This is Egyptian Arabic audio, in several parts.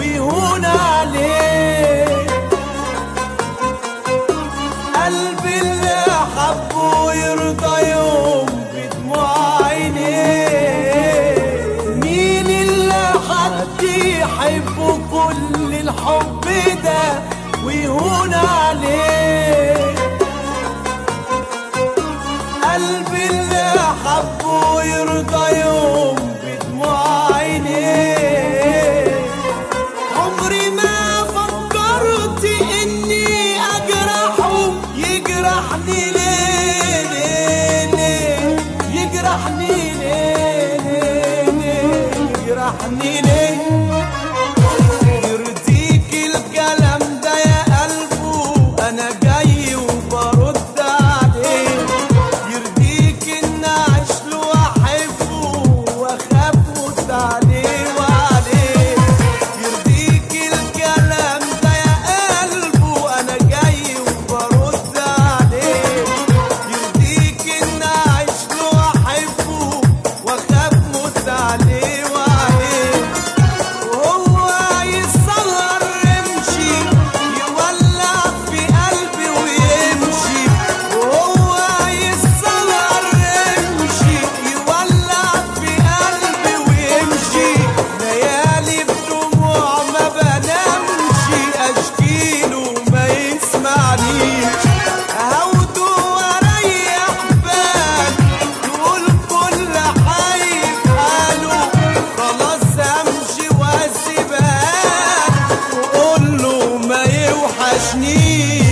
ويهون عليه قلبي اللي حبه يرضى يوم بدموع عينيه مين اللي حد يحبه كل الحب ده ويهون عليه قلبي اللي حبه يرضى يوم بدموع عينيه عمري ما فكرت اني اجرحه يجرحني ليه ليه ليه يجرحني ليه ليه ليه يجرحني ليه يرضيك الكلام ده يا قلبه انا جاي وبرد عليه يرضيك ان اعيش له واحبه واخاف موت عليه وعليه يرضيك الكلام ده يا قلبه انا جاي وبرد عليه يرضيك ان اعيش له واحبه واخاف موت عليه وعليه وهو يسهر يمشي يولع في قلبي ويمشي وهو يسهر يمشي يولع في قلبي ويمشي ليالي بدموع ما بنامش اشكيله ما يسمعنيش اهوده واريح بال يقول كل حي في حاله خلاص امشي واسيبها وقول له ما يوحشنيش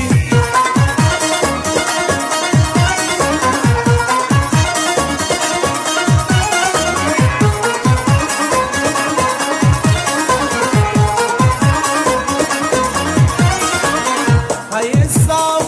هيصعب